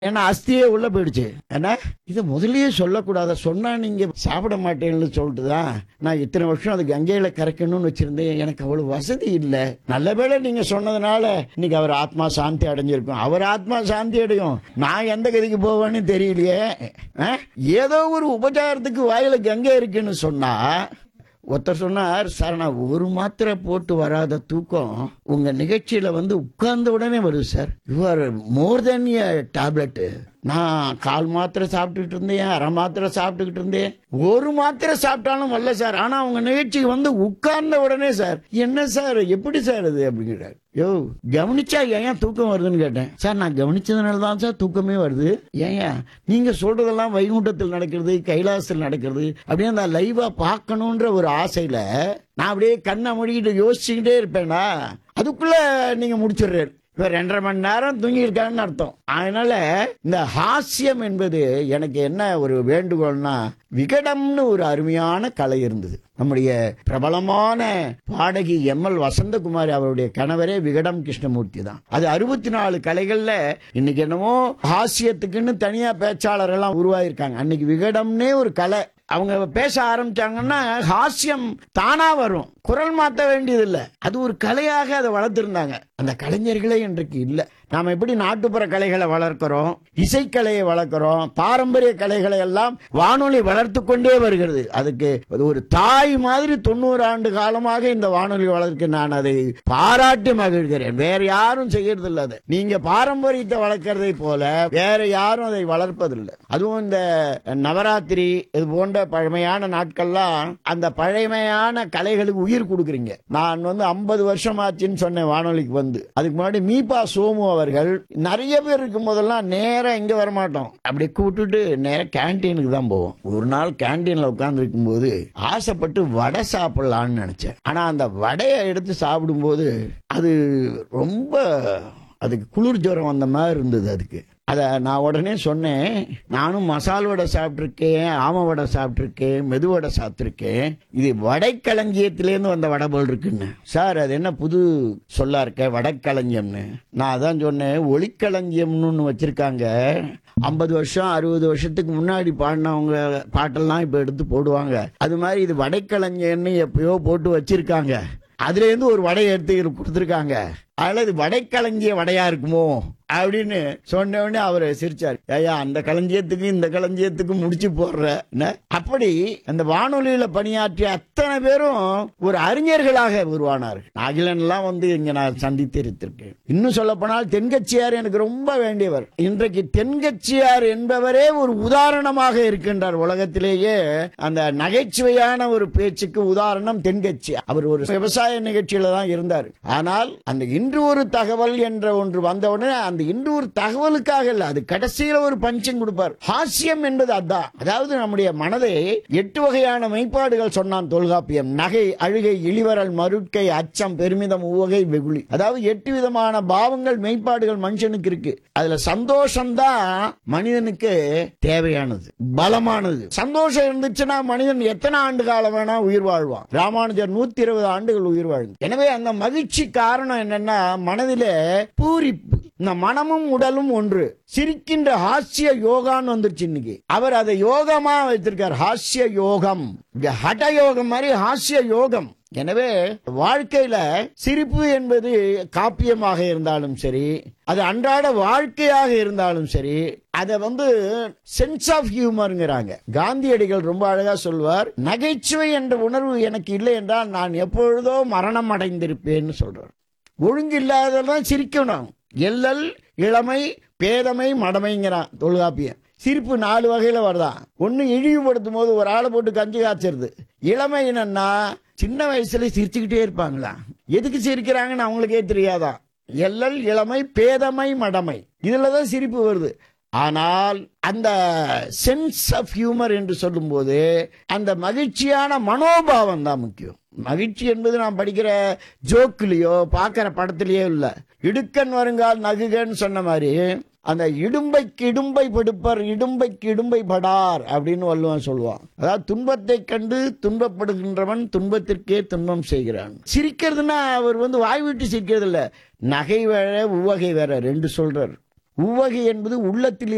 ஏன்னா அஸ்தியே உள்ள போயிடுச்சு ஏன்னா இதை முதல்லயே சொல்லக்கூடாத சொன்னா நீங்க சாப்பிட மாட்டேன்னு சொல்லிட்டு தான் நான் இத்தனை வருஷம் அது கங்கையில கரைக்கணும்னு வச்சிருந்தேன் எனக்கு அவ்வளவு வசதி இல்லை நல்ல வேளை நீங்க சொன்னதுனால இன்னைக்கு அவர் ஆத்மா சாந்தி அடைஞ்சிருக்கும் அவர் ஆத்மா சாந்தி அடையும் நான் எந்த கதிக்கு போவேன்னு தெரியலையே ஆ? ஏதோ ஒரு உபச்சாரத்துக்கு வாயில கங்கை இருக்குன்னு சொன்னா ஒருத்தர் சொன்னார் சார் நான் ஒரு மாத்திரை போட்டு வராத தூக்கம் உங்க நிகழ்ச்சியில வந்து உட்கார்ந்த உடனே வருது sir you are more then a tablet நான் கால் மாத்திரை சாப்பிட்டுக்கிட்டு இருந்தேன் அரை மாத்திரை சாப்பிட்டுக்கிட்டு இருந்தேன் ஒரு மாத்திரை சாப்பிட்டாலும் வரல சார் ஆனா உங்க நிகழ்ச்சிக்கு வந்து உட்கார்ந்த உடனே சார் என்ன சார் எப்படி சார் இது அப்படிங்கிறார் யோ கவனிச்சா ஏன் தூக்கம் வருதுன்னு கேட்டேன் சார் நான் கவனிச்சதுனால தான் சார் தூக்கமே வருது ஏன் நீங்க சொல்றதெல்லாம் வைகுண்டத்தில் நடக்கிறது கைலாசத்தில் நடக்கிறது அப்படியே அந்த லைவா பார்க்கணுன்ற ஒரு ஆசையில நான் அப்படியே கண்ணை மூடிக்கிட்டு யோசிச்சுக்கிட்டே இருப்பேனா அதுக்குள்ள நீங்க முடிச்சிடுறாரு இப்ப ரெண்டரை மணி நேரம் தூங்கியிருக்காங்கன்னு அர்த்தம் அதனால இந்த ஹாஸ்யம் என்பது எனக்கு என்ன ஒரு வேண்டுகோள்னா விகடம்னு ஒரு அருமையான கலை இருந்தது நம்முடைய பிரபலமான பாடகி எம் எல் வசந்தகுமாரி அவருடைய கணவரே விகடம் கிருஷ்ணமூர்த்தி தான் அது அறுபத்தி நாலு கலைகள்ல இன்னைக்கு என்னமோ ஹாஸ்யத்துக்குன்னு தனியா பேச்சாளர் எல்லாம் உருவாயிருக்காங்க அன்னைக்கு விகடம்னே ஒரு கலை அவங்க பேச ஆரம்பிச்சாங்கன்னா ஹாஸ்யம் தானா வரும் குரல் மாற்ற வேண்டியதில்லை அது ஒரு கலையாக அதை வளர்த்திருந்தாங்க அந்த கலைஞர்களே இன்றைக்கு இல்லை நாம எப்படி நாட்டுப்புற கலைகளை வளர்க்கிறோம் இசைக்கலையை வளர்க்கிறோம் பாரம்பரிய கலைகளை எல்லாம் வானொலி வளர்த்து கொண்டே வருகிறது அதுக்கு அது ஒரு தாய் மாதிரி தொண்ணூறு ஆண்டு காலமாக இந்த வானொலி வளர்க்க நான் அதை பாராட்டி மகிழ்கிறேன் வேற யாரும் செய்யறது இல்லை அதை நீங்க பாரம்பரியத்தை வளர்க்கறதை போல வேற யாரும் அதை வளர்ப்பதில்லை அதுவும் இந்த நவராத்திரி இது போன்ற பழமையான நாட்கள்லாம் அந்த பழமையான கலைகளுக்கு உயிர் கொடுக்குறீங்க நான் வந்து ஐம்பது வருஷம் ஆச்சுன்னு சொன்னேன் வானொலிக்கு வந்து அதுக்கு முன்னாடி மீபா சோமு அவர்கள் நிறைய பேர் இருக்கும் போதெல்லாம் நேரா இங்க வரமாட்டோம் அப்படி கூப்பிட்டுட்டு நேரா கேன்டீனுக்கு தான் போவோம் ஒரு நாள் கேன்டீன்ல உட்கார்ந்து இருக்கும்போது ஆசைப்பட்டு வடை சாப்பிடலாம்னு நினைச்சேன் ஆனா அந்த வடையை எடுத்து சாப்பிடும்போது அது ரொம்ப அதுக்கு குளிர் ஜுரம் வந்த மாதிரி இருந்தது அதுக்கு அதை நான் உடனே சொன்னேன் நானும் மசால் வடை சாப்பிட்ருக்கேன் ஆம வடை சாப்பிட்ருக்கேன் மெது வடை சாப்பிட்ருக்கேன் இது வடைக்களஞ்சியத்திலேருந்து வந்த வடை போல் இருக்குன்னு சார் அது என்ன புது சொல்லா இருக்க வடக்களஞ்சியம்னு நான் அதான் சொன்னேன் ஒளிக்களஞ்சியம்னு ஒன்று வச்சிருக்காங்க ஐம்பது வருஷம் அறுபது வருஷத்துக்கு முன்னாடி பாடினவங்க பாட்டெல்லாம் இப்போ எடுத்து போடுவாங்க அது மாதிரி இது வடைக்களஞ்சியம்னு எப்பயோ போட்டு வச்சிருக்காங்க அதுல இருந்து ஒரு வடையை எடுத்து கொடுத்துருக்காங்க அதனால இது வடைக்களஞ்சிய வடையா இருக்குமோ அப்படின்னு சொன்ன உடனே அவர் சிரிச்சார் ஐயா அந்த களஞ்சியத்துக்கு இந்த களஞ்சியத்துக்கு முடிச்சு போடுற என்ன? அப்படி அந்த வானொலியில பணியாற்றிய அத்தனை பேரும் ஒரு அறிஞர்களாக உருவானார்கள் அகிலன் எல்லாம் வந்து இங்க நான் சந்தித்து இருந்திருக்கேன் இன்னும் சொல்ல போனால் தென்கட்சியார் எனக்கு ரொம்ப வேண்டியவர் இன்றைக்கு தென்கட்சியார் என்பவரே ஒரு உதாரணமாக இருக்கின்றார் உலகத்திலேயே அந்த நகைச்சுவையான ஒரு பேச்சுக்கு உதாரணம் தென்கட்சி அவர் ஒரு விவசாய நிகழ்ச்சியில தான் இருந்தார் ஆனால் அந்த இன்று ஒரு தகவல் என்ற ஒன்று வந்தவுடனே அந்த இன்று ஒரு தகவலுக்காக இல்ல அது கடைசியில ஒரு பஞ்சம் கொடுப்பார் ஹாஸ்யம் என்பது அதான் அதாவது நம்முடைய மனதை எட்டு வகையான மெய்ப்பாடுகள் சொன்னான் தொல்காப்பியம் நகை அழுகை இளிவரல் மருட்கை அச்சம் பெருமிதம் உவகை வெகுளி அதாவது எட்டு விதமான பாவங்கள் மெய்ப்பாடுகள் மனுஷனுக்கு இருக்கு அதுல சந்தோஷம்தான் மனிதனுக்கு தேவையானது பலமானது சந்தோஷம் இருந்துச்சுன்னா மனிதன் எத்தனை ஆண்டு காலம் வேணா உயிர் வாழ்வான் ராமானுஜர் நூத்தி இருபது ஆண்டுகள் உயிர் வாழ்ந்து எனவே அந்த மகிழ்ச்சி காரணம் என்னன்னா மனதிலே பூரிப்பு இந்த மனமும் உடலும் ஒன்று சிரிக்கின்ற ஹாஸ்ய யோகான்னு வந்துருச்சு இன்னைக்கு அவர் அதை யோகமா வைத்திருக்கார் ஹாஸ்ய யோகம் இந்த ஹட யோகம் மாதிரி ஹாஸ்ய யோகம் எனவே வாழ்க்கையில சிரிப்பு என்பது காப்பியமாக இருந்தாலும் சரி அது அன்றாட வாழ்க்கையாக இருந்தாலும் சரி அதை வந்து சென்ஸ் ஆஃப் ஹியூமருங்கிறாங்க காந்தியடிகள் ரொம்ப அழகா சொல்வார் நகைச்சுவை என்ற உணர்வு எனக்கு இல்லை என்றால் நான் எப்பொழுதோ மரணம் அடைந்திருப்பேன்னு சொல்றார் ஒழுங்கு இல்லாததான் சிரிக்கணும் எல்லல் இளமை பேதமை மடமைங்கிறான் தொல்காப்பியம் சிரிப்பு நாலு வகையில வருதான் ஒன்னு இழிவுபடுத்தும் போது ஒரு ஆளை போட்டு கஞ்சி காய்ச்சிருது இளமை என்னன்னா சின்ன வயசுல சிரிச்சுக்கிட்டே இருப்பாங்களா எதுக்கு சிரிக்கிறாங்கன்னு அவங்களுக்கே தெரியாதான் எல்லல் இளமை பேதமை மடமை இதுலதான் சிரிப்பு வருது ஆனால் அந்த சென்ஸ் ஆஃப் ஹியூமர் என்று சொல்லும்போது அந்த மகிழ்ச்சியான மனோபாவம் தான் முக்கியம் மகிழ்ச்சி என்பது நான் படிக்கிற ஜோக்குலயோ பார்க்கிற படத்திலேயோ இல்லை இடுக்கன் வருங்கால் நகுகன்னு சொன்ன மாதிரி அந்த இடும்பைக்கு இடும்பை படுப்பர் இடும்பைக்கு இடும்பை படார் அப்படின்னு வள்ளுவன் சொல்லுவான் அதாவது துன்பத்தை கண்டு துன்பப்படுகின்றவன் துன்பத்திற்கே துன்பம் செய்கிறான் சிரிக்கிறதுனா அவர் வந்து வாய் விட்டு சிரிக்கிறது இல்ல நகை வேற உவகை வேற ரெண்டு சொல்றார் உவகை என்பது உள்ளத்தில்